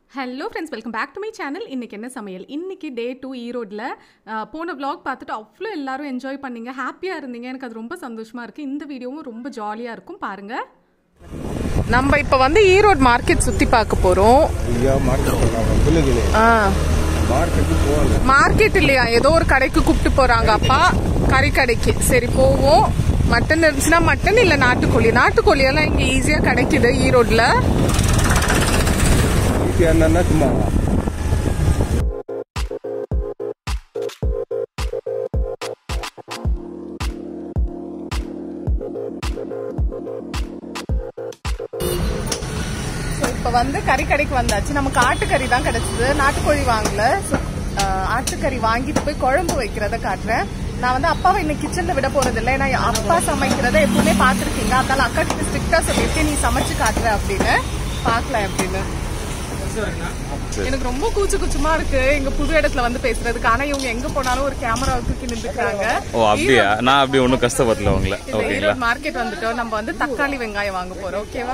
Hello friends welcome back to my channel இன்னைக்கு என்ன சமையல் இன்னைக்கு டே டூ ஈரோடில் போன vlog பார்த்துட்டு அவ்வளோ எல்லாரும் என்ஜாய் பண்ணீங்க ஹாப்பியாக இருந்தீங்க எனக்கு அது ரொம்ப சந்தோஷமாக இருக்குது இந்த வீடியோவும் ரொம்ப ஜாலியாக இருக்கும் பாருங்கள் நம்ம இப்போ வந்து ஈரோடு மார்க்கெட் சுற்றி பார்க்க போகிறோம் ஐயா மார்க்கெட் போகலாம் பிள்ளைகளே மார்க்கெட்டு போகல மார்க்கெட் இல்லையா ஏதோ ஒரு கடைக்கு கூப்பிட்டு போகிறாங்க அப்பா கறி கடைக்கு சரி போவோம் மட்டன் இருந்துச்சுன்னா மட்டன் இல்லை நாட்டுக்கோழி நாட்டுக்கோழியெல்லாம் இங்கே ஈஸியாக கிடைக்குது ஈரோட்டில் ஈஸியாக என்னன்னா சும்மா ஸோ இப்போ வந்து கறி கடைக்கு வந்தாச்சு நமக்கு ஆட்டுக்கறி தான் கிடைச்சது நாட்டுக்கோழி வாங்கல ஸோ ஆட்டுக்கறி வாங்கிட்டு போய் குழம்பு வைக்கிறத காட்டுறேன் நான் வந்து அப்பாவை இன்னைக்கு கிச்சன்ல விட போறது இல்லை ஏன்னா அப்பா சமைக்கிறத எப்பவுமே பார்த்துருக்கீங்க அதனால அக்கா கிட்ட ஸ்ட்ரிக்டா சொல்லியிருக்கேன் நீ சமைச்சு காட்டுற அப்படின்னு பார்க்கலாம் அப்படின்னு எனக்கு ரொம்ப கூச்சு கூச்சமா இருக்கு எங்க புது இடத்துல வந்து பேசுறதுக்கு ஆனா இவங்க எங்க போனாலும் ஒரு கேமரா தூக்கி நின்றுக்கிறாங்க ஓ அப்படியா நான் அப்படி ஒன்றும் கஷ்டப்படல உங்களை ஓகேங்களா ஈரோடு மார்க்கெட் வந்துட்டோம் நம்ம வந்து தக்காளி வெங்காயம் வாங்க போறோம் ஓகேவா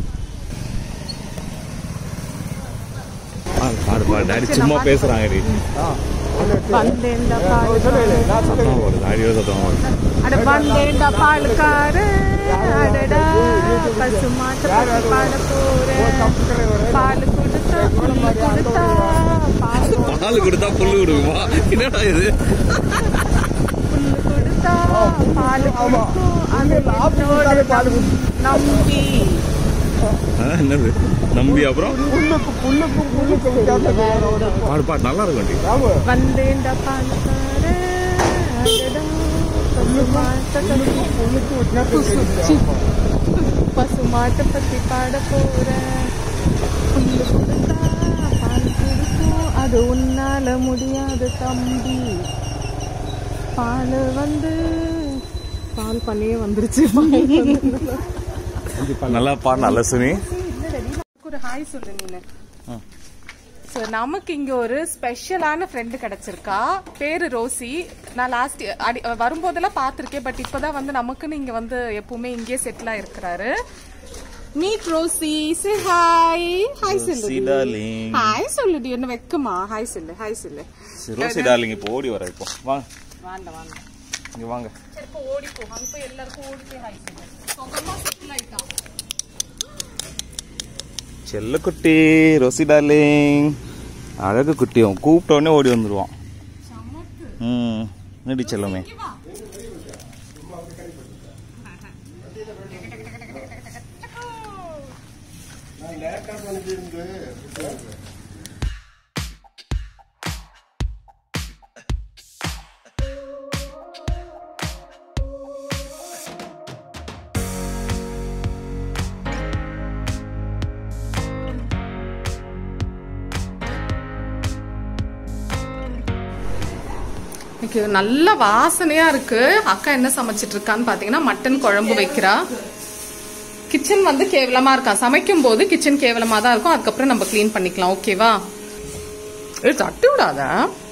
பாடு பாடு டாடி சும்மா பேசுறாங்க டி வந்தேன்டா சத்தம் வருது டாடியோட சத்தம் வருது அட வந்தேன்டா பாலுக்காரு அடடா பசு மாட்டு பத்தி பாட போறேன் பால் கொடுத்தா புல்லு கொடுத்தா பால் பால் கொடுத்தா புல்லு கொடுக்குமா என்னடா இது புல்லு கொடுத்தா பால் கொடுக்கும் அது என்னோட நம்பி ஆ, என்னது நம்பி அப்புறம் பாடு பாடு நல்லா இருக்கும் டி வந்தேன்டா பாலுக்காரு அடடா பசு மாட்டை பசு மாட்டை பத்தி பாட போறேன் புல்லு கொடுத்தா பால் கொடுக்கும் அது உன்னால முடியாது தம்பி பால் வந்து பால் பண்ணியே வந்துருச்சு நல்லா பாடு நல்லா சுனி ஒரு ஹாய் சொல்லு நீனு ஸோ நமக்கு இங்க ஒரு ஸ்பெஷலான ஃப்ரெண்டு கிடைச்சிருக்கா பேரு ரோசி நான் லாஸ்ட் அடி வரும்போதெல்லாம் பார்த்துருக்கேன் பட் இப்போதான் வந்து நமக்குன்னு இங்க வந்து எப்பவுமே இங்கேயே செட்டில் ஆயிருக்கிறாரு meet Rosie say hi hi சொல்லு ரோசி darling. ஹாய் சொல்லுடி என்ன வெக்குமா ஹாய் சொல்லு ஹாய் சொல்லு சரி, ரோசி டார்லிங் இப்போ ஓடி வர இப்போ வாங்க வேண்டாம் வேண்டாம் இங்க வாங்க சரி இப்போ ஓடி போ அங்க போய் எல்லாருக்கும் ஓடி போய் ஹாய் சொல்லு சொந்தமா செட்டில் ஆயிட்டான் செல்லக்குட்டி ரோசி டார்லிங் அழகு குட்டி அவன் கூப்பிட்ட உடனே ஓடி வந்துருவான் ம் நடி செல்லமே இன்னைக்கு நல்ல வாசனையா இருக்கு அக்கா என்ன சமைச்சிட்டு இருக்கான்னு பாத்தீங்கன்னா மட்டன் குழம்பு வைக்கிறா கிச்சன் வந்து கேவலமா இருக்கா சமைக்கும் போது கிச்சன் கேவலமா தான் இருக்கும் அதுக்கப்புறம் நம்ம க்ளீன் பண்ணிக்கலாம் ஓகேவா ஏ தட்டி விடாத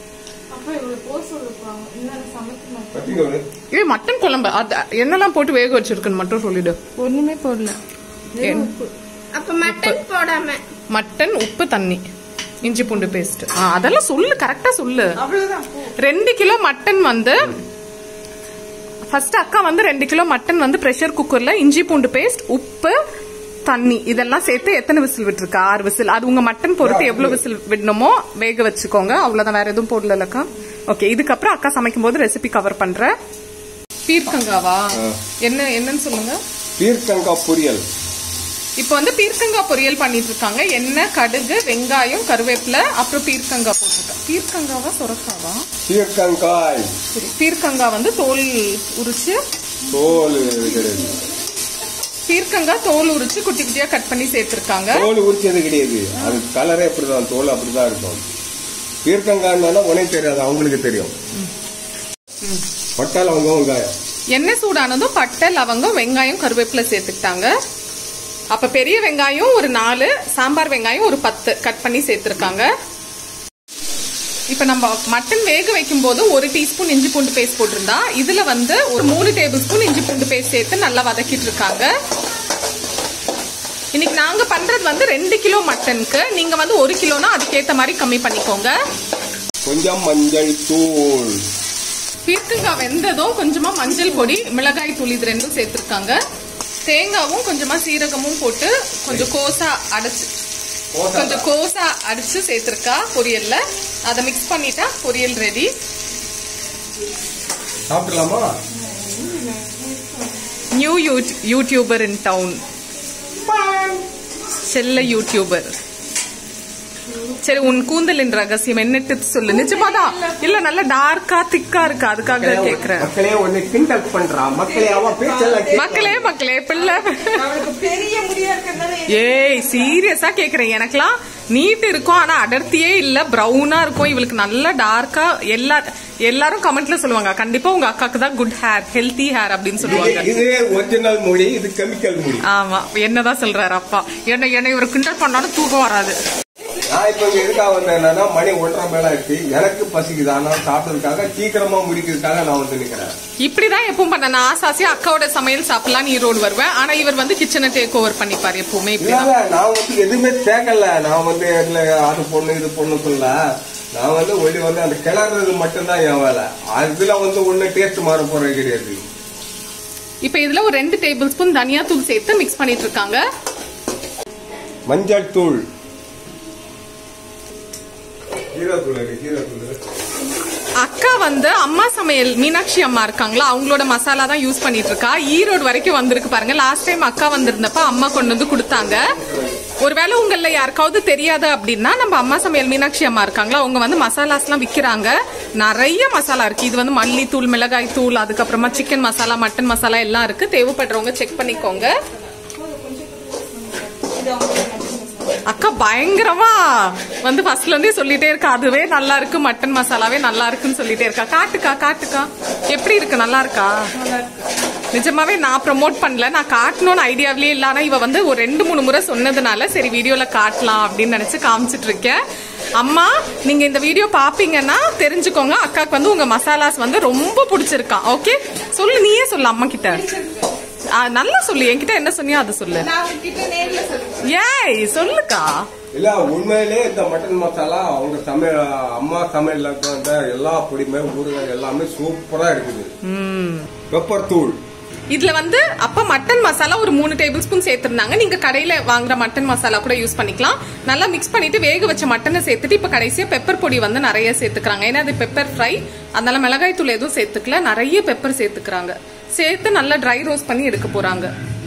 கத்திக்கோடு ஏ மட்டன் குழம்பு அது என்னெல்லாம் போட்டு வேக வச்சிருக்குன்னு மட்டும் சொல்லிடு ஒண்ணுமே போடல அப்ப மட்டன் போடாம மட்டன் உப்பு தண்ணி இஞ்சி பூண்டு பேஸ்ட் அதெல்லாம் சொல்லு கரெக்டா சொல்லு ரெண்டு கிலோ மட்டன் வந்து ஃபர்ஸ்ட் அக்கா வந்து ரெண்டு கிலோ மட்டன் வந்து ப்ரெஷர் குக்கர்ல இஞ்சி பூண்டு பேஸ்ட் உப்பு தண்ணி இதெல்லாம் சேர்த்து எத்தனை விசில் விட்டுருக்கா ஆறு விசில் அது உங்க மட்டன் பொறுத்து எவ்வளவு விசில் விடணுமோ வேக வச்சுக்கோங்க அவ்வளவுதான் வேற எதுவும் போடலக்கா ஓகே இதுக்கப்புறம் அக்கா சமைக்கும் போது ரெசிபி கவர் பண்றேன் பீர்க்கங்காவா என்ன என்னன்னு சொல்லுங்க பீர்க்கங்காய் பொரியல் இப்போ வந்து பீர்க்கங்காய் பொரியல் பண்ணிட்டு இருக்காங்க எண்ணெய் கடுகு வெங்காயம் கருவேப்பிலை அப்புறம் பீர்க்கங்காய் போட்டிருக்காங்க பீர்க்கங்காவா சுரக்காவா பீர்க்கங்காய் சரி பீர்க்கங்காய் வந்து தோல் உரிச்சு தோல் கிடையாது பீர்க்கங்காய் தோல் உரிச்சு குட்டி குட்டியா கட் பண்ணி சேர்த்திருக்காங்க தோல் உரிச்சது கிடையாது அது கலரே அப்படிதான் தோல் அப்படிதான் இருக்கும் பீர்க்கங்காய்னா உனக்கு தெரியாது அவங்களுக்கு தெரியும் பட்டால் அவங்க வெங்காயம் எண்ணெய் சூடானதும் பட்டை லவங்கம் வெங்காயம் கருவேப்பிலை சேர்த்துக்கிட்டாங்க அப்ப பெரிய வெங்காயம் ஒரு நாலு சாம்பார் வெங்காயம் ஒரு பத்து கட் பண்ணி சேர்த்திருக்காங்க இப்ப நம்ம மட்டன் வேக வைக்கும் போது ஒரு டீஸ்பூன் இஞ்சி பூண்டு பேஸ்ட் போட்டிருந்தா இதுல வந்து ஒரு மூணு டேபிள் ஸ்பூன் இஞ்சி பூண்டு பேஸ்ட் சேர்த்து நல்லா வதக்கிட்டு இருக்காங்க இன்னைக்கு நாங்க பண்றது வந்து ரெண்டு கிலோ மட்டனுக்கு நீங்க வந்து ஒரு கிலோனா அதுக்கேத்த மாதிரி கம்மி பண்ணிக்கோங்க கொஞ்சம் மஞ்சள் தூள் பீர்க்கங்காய் வெந்ததும் கொஞ்சமா மஞ்சள் பொடி மிளகாய் தூள் இது ரெண்டும் சேர்த்திருக்காங்க தேங்காவும் கொஞ்சமா சீரகமும் போட்டு கொஞ்சம் கோசா அடைச்சு கொஞ்சம் கோசா அடிச்சு சேர்த்திருக்கா பொரியல்ல அதை மிக்ஸ் பண்ணிட்டா பொரியல் ரெடி சாப்பிடலாமா நியூ யூடியூபர் இன் டவுன் செல்ல யூடியூபர் சரி உன் கூந்தலின் ரகசியம் என்ன டிப்ஸ் சொல்லு நிஜமாதான் இல்ல நல்ல டார்க்கா திக்கா இருக்கு அதுக்காக கேக்குறேன் மக்களே ஒண்ணு கிண்டல் பண்றா மக்களே அவ பேச்செல்லாம் கேட்கல. மக்களே மக்களே பிள்ளை பெரிய முடியா இருக்கிறதுனால ஏய் சீரியஸா கேக்குறேன் எனக்கெல்லாம் நீட் இருக்கும் ஆனா அடர்த்தியே இல்ல பிரவுனா இருக்கும் இவளுக்கு நல்ல டார்க்கா எல்லா எல்லாரும் கமெண்ட்ல சொல்லுவாங்க கண்டிப்பா உங்க அக்காக்கு தான் குட் ஹேர் ஹெல்த்தி ஹேர் அப்படின்னு சொல்லுவாங்க இது ஒரிஜினல் முடி இது கெமிக்கல் முடி ஆமா என்னதான் சொல்றாரு அப்பா என்ன என்ன இவர் கிண்டல் பண்ணாலும் தூக்கம் வராது நான் இப்ப இங்க எதுக்காக வந்தேன் என்னன்னா மணி ஒன்றரை மேல இருக்கு எனக்கு பசிக்குது ஆனா சாப்பிட்டதுக்காக சீக்கிரமா முடிக்கிறதுக்காக நான் வந்து நிக்கிறேன் இப்படிதான் எப்பவும் பண்ண நான் ஆசாசியா அக்காவோட சமையல் சாப்பிடலாம் ஈரோடு வருவேன் ஆனா இவர் வந்து கிச்சனை டேக் ஓவர் பண்ணிப்பாரு எப்பவுமே இல்ல இப்படிதான் இல்ல, நான் வந்து எதுவுமே தேக்கல நான் வந்து இதுல அது பொண்ணு இது பொண்ணு சொல்ல நான் வந்து ஒளி வந்து அந்த கிளறது மட்டும்தான் என் வேலை அதுல வந்து ஒண்ணு டேஸ்ட் மாற போறது கிடையாது இப்ப இதுல ஒரு ரெண்டு டேபிள் ஸ்பூன் தனியா தூள் சேர்த்து மிக்ஸ் பண்ணிட்டு இருக்காங்க மஞ்சள் தூள் ஜீரகத்தூள் இருக்கு, ஜீரகத்தூள் அக்கா வந்து அம்மா சமையல் மீனாட்சி அம்மா இருக்காங்களா அவங்களோட மசாலா தான் யூஸ் பண்ணிட்டு இருக்கா ஈரோடு வரைக்கும் வந்திருக்கு பாருங்க லாஸ்ட் டைம் அக்கா வந்திருந்தப்ப அம்மா கொண்டு வந்து கொடுத்தாங்க ஒருவேளை உங்கள யாருக்காவது தெரியாது அப்படின்னா நம்ம அம்மா சமையல் மீனாட்சி அம்மா இருக்காங்களா அவங்க வந்து மசாலாஸ் எல்லாம் விக்கிறாங்க நிறைய மசாலா இருக்கு இது வந்து மல்லித்தூள் மிளகாய் தூள் அதுக்கப்புறமா சிக்கன் மசாலா மட்டன் மசாலா எல்லாம் இருக்கு தேவைப்படுறவங்க செக் பண்ணிக்கோங்க அக்கா பயங்கரமா வந்து ஃபர்ஸ்ட்ல இருந்தே சொல்லிட்டே இருக்கா அதுவே நல்லா இருக்கு மட்டன் மசாலாவே நல்லா இருக்குன்னு சொல்லிட்டே இருக்கா காட்டுக்கா காட்டுக்கா எப்படி இருக்கு நல்லா இருக்கா நிஜமாவே நான் ப்ரோமோட் பண்ணல நான் காட்டணும்னு ஐடியாவிலே இல்ல ஆனா இவ வந்து ஒரு ரெண்டு மூணு முறை சொன்னதுனால சரி வீடியோல காட்டலாம் அப்படின்னு நினைச்சு காமிச்சிட்டு இருக்கேன் அம்மா நீங்க இந்த வீடியோ பாப்பீங்கன்னா தெரிஞ்சுக்கோங்க அக்காக்கு வந்து உங்க மசாலாஸ் வந்து ரொம்ப பிடிச்சிருக்கான் ஓகே சொல்லு நீயே சொல்லு அம்மா கிட்ட ஆ, நல்லா சொல்லு என்கிட்ட என்ன சொன்னியோ அதை சொல்லு நான் உங்ககிட்ட நேர்ல சொல்றேன் ஏய் சொல்லுக்கா இல்ல உண்மையிலே இந்த மட்டன் மசாலா அவங்க சமையல் அம்மா சமையல்ல இருக்க எல்லா பொடியுமே ஊறுகாய் எல்லாமே சூப்பரா இருக்குது பெப்பர் தூள் இதுல வந்து அப்ப மட்டன் மசாலா ஒரு மூணு டேபிள் ஸ்பூன் சேர்த்திருந்தாங்க நீங்க கடையில வாங்குற மட்டன் மசாலா கூட யூஸ் பண்ணிக்கலாம் நல்லா மிக்ஸ் பண்ணிட்டு வேக வச்ச மட்டனை சேர்த்துட்டு இப்ப கடைசியா பெப்பர் பொடி வந்து நிறைய சேர்த்துக்கிறாங்க ஏன்னா அது பெப்பர் ஃப்ரை அதனால மிளகாய் தூள் எதுவும் சேர்த்துக்கல நிறைய பெப்பர் சேர்த்துக்கிறாங்க சேர்த்து நல்லா ட்ரை ரோஸ்ட் பண்ணி எடுக்க போறாங்க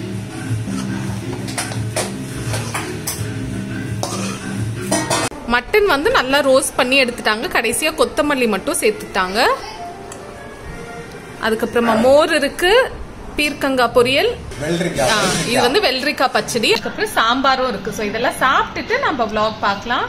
மட்டன் வந்து நல்லா ரோஸ்ட் பண்ணி எடுத்துட்டாங்க கடைசியா கொத்தமல்லி மட்டும் சேர்த்துட்டாங்க அதுக்கப்புறமா மோர் இருக்கு பீர்க்கங்காய் பொரியல் வெள்ளரிக்காய் ஆ, இது வந்து வெள்ளரிக்காய் பச்சடி அதுக்கப்புறம் சாம்பாரும் இருக்கு ஸோ இதெல்லாம் சாப்பிட்டுட்டு நம்ம vlog பார்க்கலாம்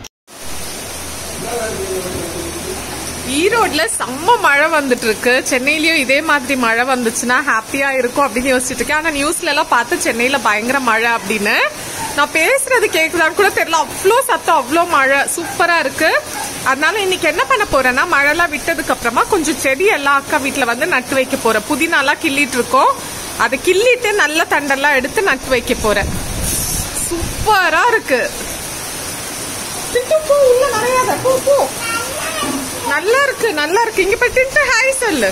ஈரோட்ல செம்ம மழை வந்துட்டு இருக்கு சென்னையிலயும் இதே மாதிரி மழை வந்துச்சுன்னா ஹாப்பியா இருக்கும் அப்படின்னு யோசிச்சுட்டு இருக்கேன் ஆனா நியூஸ்ல எல்லாம் பார்த்து சென்னையில பயங்கர மழை அப்படின்னு நான் பேசுறது கேக்குதான்னு கூட தெரியல அவ்வளோ சத்தம் அவ்வளோ மழை சூப்பரா இருக்கு அதனால இன்னைக்கு என்ன பண்ண போறேன்னா மழைலாம் விட்டதுக்கு அப்புறமா கொஞ்சம் செடி எல்லாம் அக்கா வீட்டுல வந்து நட்டு வைக்க போறேன் புதினாலாம் கிள்ளிட்டு இருக்கோம் அதை கிள்ளிட்டு நல்ல தண்டெல்லாம் எடுத்து நட்டு வைக்க போறேன் சூப்பரா இருக்கு டிண்டு போ உள்ள நனையாத போ போ நல்லா இருக்கு நல்லா இருக்கு இங்க போய் டிண்டு ஹாய் சொல்லு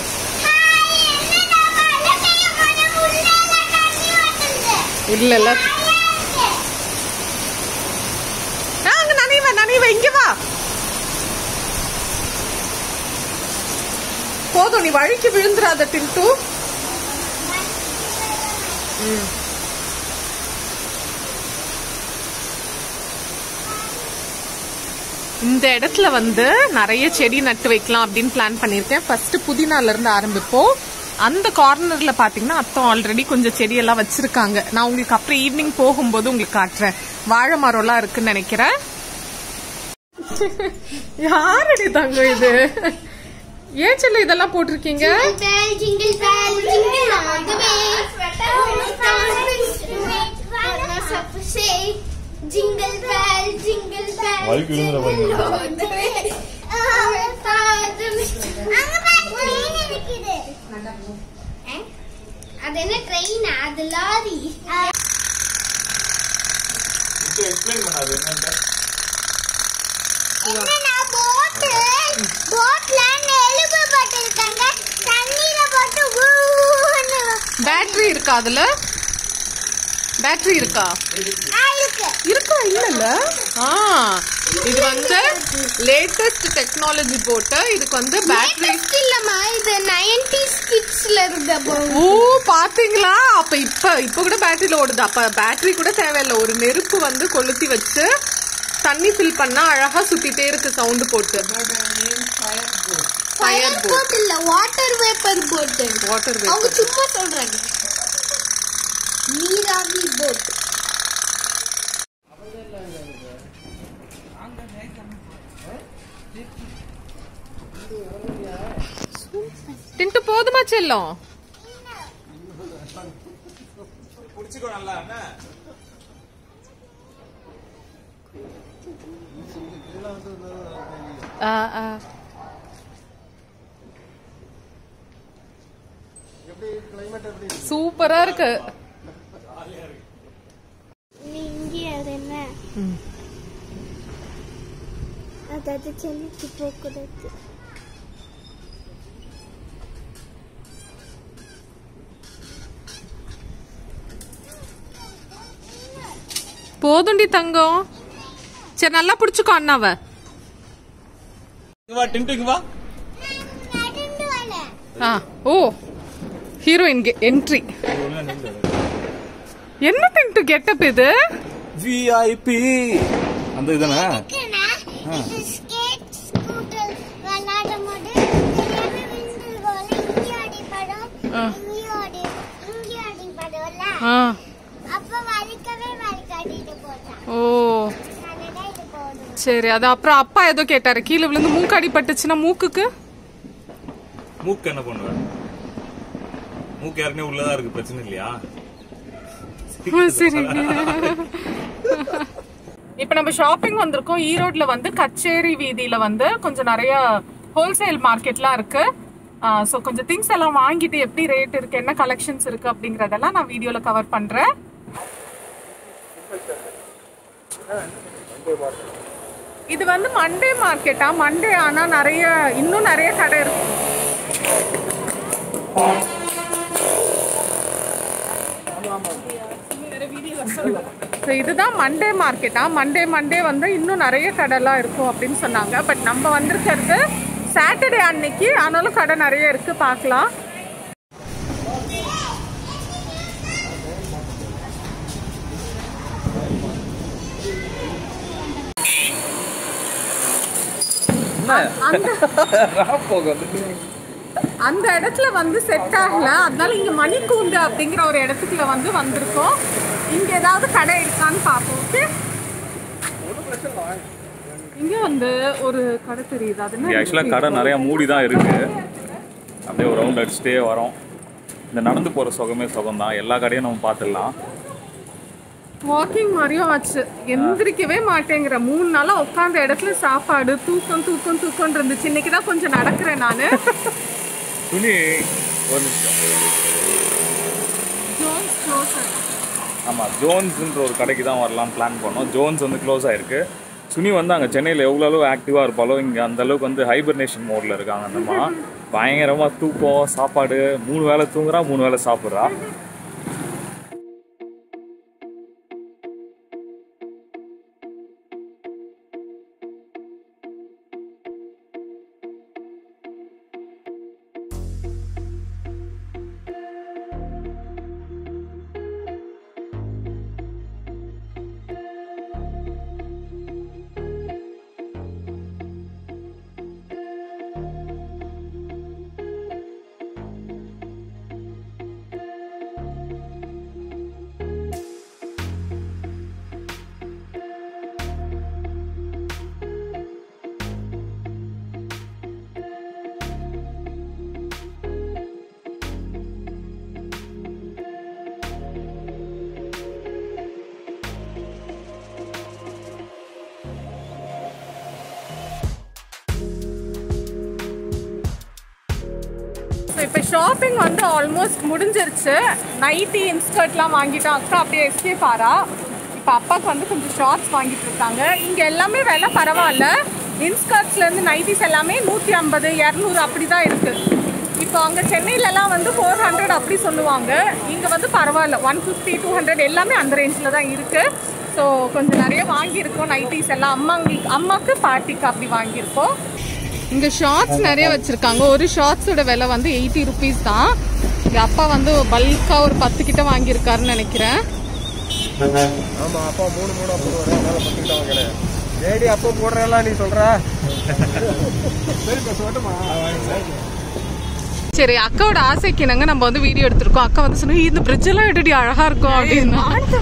இல்ல இல்ல ஆ, அங்க நனைவ நனைவ இங்க வா போதும் நீ வழிக்கு விழுந்துராத டிண்டு இந்த இடத்துல வந்து நிறைய செடி நட்டு வைக்கலாம் அப்படின்னு பிளான் பண்ணியிருக்கேன் ஃபர்ஸ்ட் புதினால இருந்து ஆரம்பிப்போம் அந்த கார்னர்ல பாத்தீங்கன்னா அத்தம் ஆல்ரெடி கொஞ்சம் செடியெல்லாம் வச்சிருக்காங்க நான் உங்களுக்கு அப்புறம் ஈவினிங் போகும்போது உங்களுக்கு காட்டுறேன் வாழை மரம்லாம் இருக்குன்னு நினைக்கிறேன் யாரடி தங்கம் இது ஏன் சொல்ல இதெல்லாம் போட்டிருக்கீங்க bell, jingle bell, jingle all the way. Say, jingle bell, jingle bell. வழுக்கி விழுந்துற பாருங்க. jingle all the way. Our father. அங்க பாரு, train இருக்குது. அஹ்? அது என்ன ட்ரெயின் அது லாரி எக்ஸ்பிளைன் பண்ணாது என்னன்ட்டு என்னன்னா போட்டு போட்ல எலும்பு போட்டிருக்காங்க தண்ணியில போட்டு ஊன்னு பேட்டரி இருக்கா அதுல பேட்டரி இருக்கா ஆ, இருக்கு இருக்கா இல்லல்ல ஆ இது வந்து லேட்டஸ்ட் டெக்னாலஜி போட்டு இதுக்கு வந்து பேட்டரி Latest இல்லம்மா இது 90s கிட்ஸ்ல இருந்த போ- ஓ பாத்தீங்களா அப்ப இப்ப இப்ப கூட பேட்டரியில ஓடுது அப்ப பேட்டரி கூட தேவையில்ல ஒரு நெருப்பு வந்து கொளுத்தி வச்சு தண்ணி ஃபில் பண்ணா அழகா சுத்திட்டே இருக்கு சவுண்ட் போட்டு ஃபயர் ஃபயர் போட் போட் இல்ல வாட்டர் வேப்பர் போட் வாட்டர் அவங்க சும்மா சொல்றாங்க நீராவி போட் டின்ட்டு போதுமா செல்லம் பிடிச்சிக்கோ நல்லா என்ன ஆ, ஆ. சூப்பரா இருக்கு இங்கே அது என்ன அதாவது சென்னைக்கு போக்குவரத்து போதுண்டி தங்கம் சரி நல்லா பிடிச்சுக்கோ அண்ணாவ இங்க வா டின்ட்டுக்கு வா நடந்து வரல ஆ ஓ ஹீரோயின் என்ட்ரி என்ன டின்ட்டு கெட்டப் இது விஐபி அந்த இதுதானே இருக்குன்னா, இது skate scooter விளையாடும் போது தெரியாம விழுந்துருக்கோம்ல, இங்கே அடிபடும், ஆ. இங்கேயும் அடி- இங்கேயும் அடிபடும்ல. ஆ அப்ப வலிக்கவே வலிக்காட்டிட்டு போட்டான். ஓ அதனால இது போதும். சரி அது அப்புறம் அப்பா ஏதோ கேட்டாரு கீழே விழுந்து மூக்கு அடிபட்டுச்சுன்னா மூக்குக்கு மூக்கு என்ன பண்ணுவ மூக்கு ஏற்கனவே உள்ளதா இருக்கு பிரச்சனை இல்லையா ஆ, சரி இப்ப நம்ம ஷாப்பிங் வந்திருக்கோம் ஈரோட்ல வந்து கச்சேரி வீதியில வந்து கொஞ்சம் நிறைய ஹோல்சேல் மார்க்கெட்லாம் இருக்கு ஸோ கொஞ்சம் திங்ஸ் எல்லாம் வாங்கிட்டு எப்படி ரேட் இருக்கு என்ன கலெக்ஷன்ஸ் இருக்கு அப்படிங்கறதெல்லாம் நான் வீடியோல கவர் பண்றேன் இது வந்து மண்டே மார்க்கெட்டா மண்டே ஆனா நிறைய இன்னும் நிறைய கடை இருக்கு ஸோ இதுதான் மண்டே மார்க்கெட்டா மண்டே மண்டே வந்து இன்னும் நிறைய கடைலாம் இருக்கும் அப்படின்னு சொன்னாங்க பட் நம்ம வந்திருக்கிறது சாட்டர்டே அன்னைக்கு ஆனாலும் கடை நிறைய இருக்கு பார்க்கலாம் அந்த இடத்துல வந்து செட் ஆகல அதனால இங்க மணிக்கூண்டு அப்படிங்கிற ஒரு இடத்துக்குள்ள வந்து வந்திருக்கோம் இங்க ஏதாவது கடை இருக்கான்னு பார்ப்போம் ஓகே இங்க வந்து ஒரு கடை தெரியுது அது இங்கே ஆக்சுவலாக கடை நிறைய மூடி தான் இருக்கு அப்படியே ஒரு ரவுண்ட் அடிச்சுட்டே வரோம் இந்த நடந்து போகிற சுகமே சுகம் தான் எல்லா கடையும் நம்ம பார்த்துடலாம் வாக்கிங் மாதிரியும் ஆச்சு எந்திரிக்கவே மாட்டேங்கிற மூணு நாளா உட்காந்த இடத்துல சாப்பாடு தூக்கம் தூக்கம் தூக்கம் இருந்துச்சு இன்னைக்கு தான் கொஞ்சம் நடக்கிறேன் நானு துணி ஒரு நிமிஷம் Jones closer. ஆமாம் ஜோன்ஸ்ன்ற ஒரு கடைக்கு தான் வரலாம்னு பிளான் பண்ணோம் ஜோன்ஸ் வந்து க்ளோஸ் ஆயிருக்கு சுனி வந்து அங்கே சென்னையில் எவ்வளோ அளவு ஆக்டிவாக இருப்பாலோ இங்கே அந்த அளவுக்கு வந்து ஹைபர்னேஷன் மோடில் இருக்காங்க அந்தம்மா பயங்கரமாக தூக்கம் சாப்பாடு மூணு வேளை தூங்குறா மூணு வேளை சாப்பிட்றா ஸோ இப்போ ஷாப்பிங் வந்து ஆல்மோஸ்ட் முடிஞ்சிருச்சு நைட்டி இன்ஸ்கர்ட்லாம் வாங்கிட்டோம் அக்கா அப்படியே எஸ்கேப் ஆறா இப்போ இப்போ அப்பாவுக்கு வந்து கொஞ்சம் ஷார்ட்ஸ் வாங்கிட்டு இருக்காங்க இங்கே எல்லாமே விலை பரவாயில்ல இன்ஸ்கர்ட்ஸ்லேருந்து நைட்டிஸ் எல்லாமே நூற்றி ஐம்பது இரநூறு அப்படி தான் இருக்குது இப்போ அங்கே சென்னையிலலாம் வந்து ஃபோர் ஹண்ட்ரட் அப்படி சொல்லுவாங்க இங்கே வந்து பரவாயில்ல ஒன் ஃபிஃப்டி டூ ஹண்ட்ரட் எல்லாமே அந்த ரேஞ்சில் தான் இருக்குது ஸோ கொஞ்சம் நிறைய வாங்கியிருக்கோம் நைட்டிஸ் எல்லாம் அம்மாங்களுக்கு அம்மாவுக்கு பாட்டிக்கு அப்படி வாங்கியிருக்கோம் இங்கே ஷார்ட்ஸ் நிறைய வச்சுருக்காங்க ஒரு ஷார்ட்ஸோட விலை வந்து எயிட்டி ருபீஸ் தான் இங்கே அப்பா வந்து பல்காக ஒரு பத்து கிட்ட வாங்கியிருக்காருன்னு நினைக்கிறேன் ஆமா அப்பா மூணு மூணா போடுவாரு அதனால பத்துக்கிட்ட வாங்கினேன் டேடி அப்போ போடுறேல்லாம் நீ சொல்ற சரிப்பா சொல்லட்டுமா சரி அக்காவோட ஆசைக்கு என்னங்க நம்ம வந்து வீடியோ எடுத்திருக்கோம் அக்கா வந்து சொன்னா இந்த பிரிட்ஜ் எல்லாம் எடுடி அழகா இருக்கும் அப்படின்னு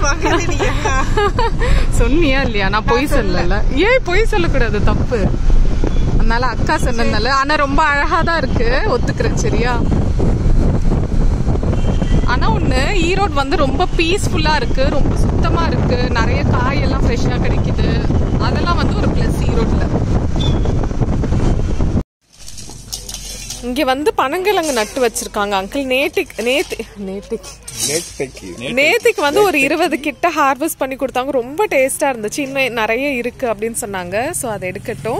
சொன்னியா இல்லையா நான் பொய் சொல்லல ஏன் பொய் சொல்லக்கூடாது தப்பு அதனால அக்கா சொன்னதுனால ஆனா ரொம்ப அழகா தான் இருக்கு ஒத்துக்கிறேன் சரியா ஆனா ஒண்ணு ஈரோடு வந்து ரொம்ப பீஸ்ஃபுல்லா இருக்கு ரொம்ப சுத்தமா இருக்கு நிறைய காயெல்லாம் ஃப்ரெஷ்ஷா கிடைக்குது அதெல்லாம் வந்து ஒரு பிளஸ் ஈரோட்ல இங்க வந்து பனங்கிழங்கு நட்டு வச்சிருக்காங்க அங்கிள் நேத்திக்கு நேத்து நேத்திக்கு நெட்டைக்கு நேத்திக்கு வந்து ஒரு இருபது கிட்ட ஹார்வெஸ்ட் பண்ணி கொடுத்தாங்க ரொம்ப டேஸ்டா இருந்துச்சு இன்னும் நிறைய இருக்கு அப்படின்னு சொன்னாங்க சோ அதை எடுக்கட்டும்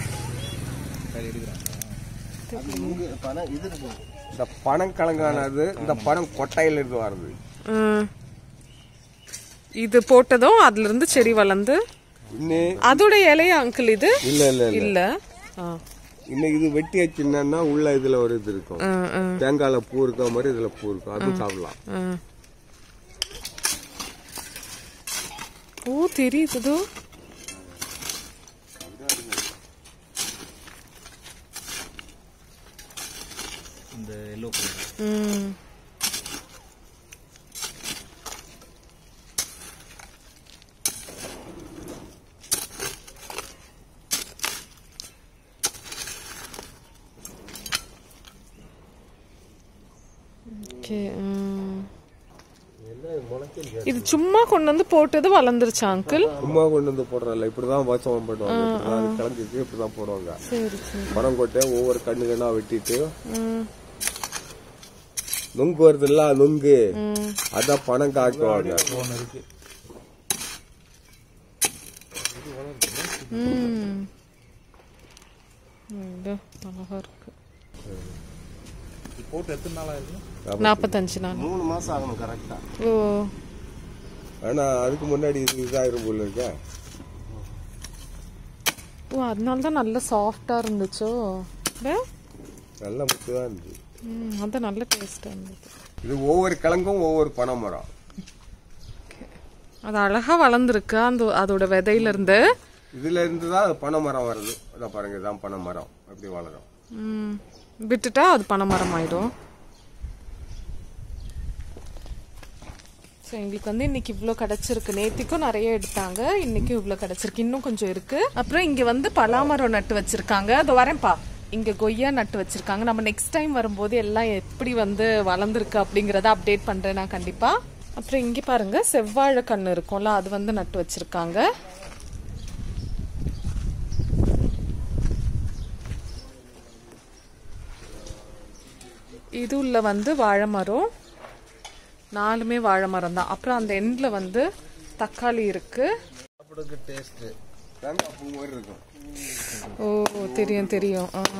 இந்த பணம் கலங்கானது இந்த பணம் கொட்டையில இருந்து வருது ம். இது போட்டதும் அதுல இருந்து செடி வளர்ந்து இன்னும் அதோட இலையா அங்கிள் இது இல்ல இல்ல இல்ல இல்ல ஆ. இன்னும் இது வெட்டி வச்சுன்னா உள்ள இதுல ஒரு இது இருக்கும் ம், ம், தேங்காயில பூ இருக்க மாதிரி இதுல பூ இருக்கும் அதுவும் சாப்பிடலாம் ம். ஓ தெரியுது இதோ. இந்த எல்லோ கலர் ம் Okay, ம். இது சும்மா கொண்டு வந்து போட்டது வளர்ந்துருச்சா அங்கிள் சும்மா கொண்டு வந்து போடுறல இப்படிதான் வாசம் பண்ணுவாங்க இப்படிதான் அது கிழங்குக்கு இப்படிதான் போடுவாங்க சரி சரி பணம் கொட்டை ஒவ்வொரு கண்ணு கண்ணா வெட்டிட்டு ம், நுங்கு வருது இல்ல நுங்கு ம். அதான் பணம் காக்குவாங்க ஒன்று இருக்கு ம். இது அழகா இருக்கு இது போட்டு எத்தனை நாள் ஆயிருக்கு நாற்பத்தஞ்சு நாள் மூணு மாசம் ஆகணும் கரெக்டா ஓ ஆனா அதுக்கு முன்னாடி இது இதாயிரும் போல இருக்க ஓ அதனால தான் நல்ல சாஃப்டா இருந்துச்சோ இல்ல? நல்ல முத்து தான் இருந்துச்சு ம், அதான் நல்ல டேஸ்டா இருந்தது இது ஒவ்வொரு கிழங்கும் ஒவ்வொரு பனை மரம் அது அழகா வளர்ந்துருக்கு அந்த அதோட விதையில இருந்து இதுல இருந்து தான் பனை மரம் வருது அதான் பாருங்க இதான் பனை மரம் அப்படி வளரும் ம், விட்டுட்டா அது பனைமரம் ஆயிடும் ஸோ எங்களுக்கு வந்து இன்னைக்கு இவ்வளோ கிடைச்சிருக்கு நேத்திக்கும் நிறைய எடுத்தாங்க இன்னைக்கும் இவ்வளோ கிடைச்சிருக்கு இன்னும் கொஞ்சம் இருக்கு அப்புறம் இங்க வந்து பலாமரம் நட்டு வச்சிருக்காங்க அது வரேன்ப்பா இங்க கொய்யா நட்டு வச்சிருக்காங்க நம்ம நெக்ஸ்ட் டைம் வரும்போது எல்லாம் எப்படி வந்து வளர்ந்துருக்கு அப்படிங்கறத அப்டேட் பண்றேன் நான் கண்டிப்பா அப்புறம் இங்க பாருங்க செவ்வாழை கண்ணு இருக்கும்ல அது வந்து நட்டு வச்சிருக்காங்க இது உள்ள வந்து வாழை மரம் நாலுமே வாழை மரம் தான் அப்புறம் அந்த எண்ட்ல வந்து தக்காளி இருக்கு சாப்பிடுறதுக்கு டேஸ்ட் தேங்காய் பூ மாதிரி இருக்கும் ஓ தெரியும் தெரியும் ஆ.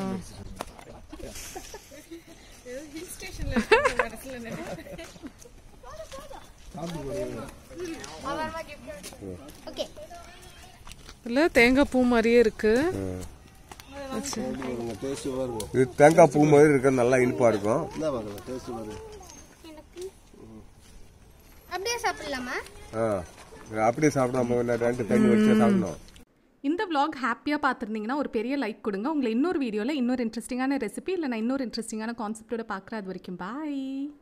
ஓகே இல்ல தேங்காய் பூ மாதிரியே இருக்கு இது தேங்காய் பூ மாதிரி இருக்க நல்லா இனிப்பா இருக்கும் அப்படியே சாப்பிடலாமா ஆ, அப்படியே சாப்பிடாம ரெண்டு தண்ணி வச்சு சாப்பிடணும் இந்த vlog ஹாப்பியாக பார்த்துருந்தீங்கன்னா ஒரு பெரிய லைக் கொடுங்க உங்களை இன்னொரு வீடியோவில் இன்னொரு இன்ட்ரெஸ்டிங்கான ரெசிபி இல்லை நான் இன்னொரு இன்ட்ரெஸ்டிங்கான கான்செப்டோட பார்க்குறேன் அது வரைக்கும் பாய்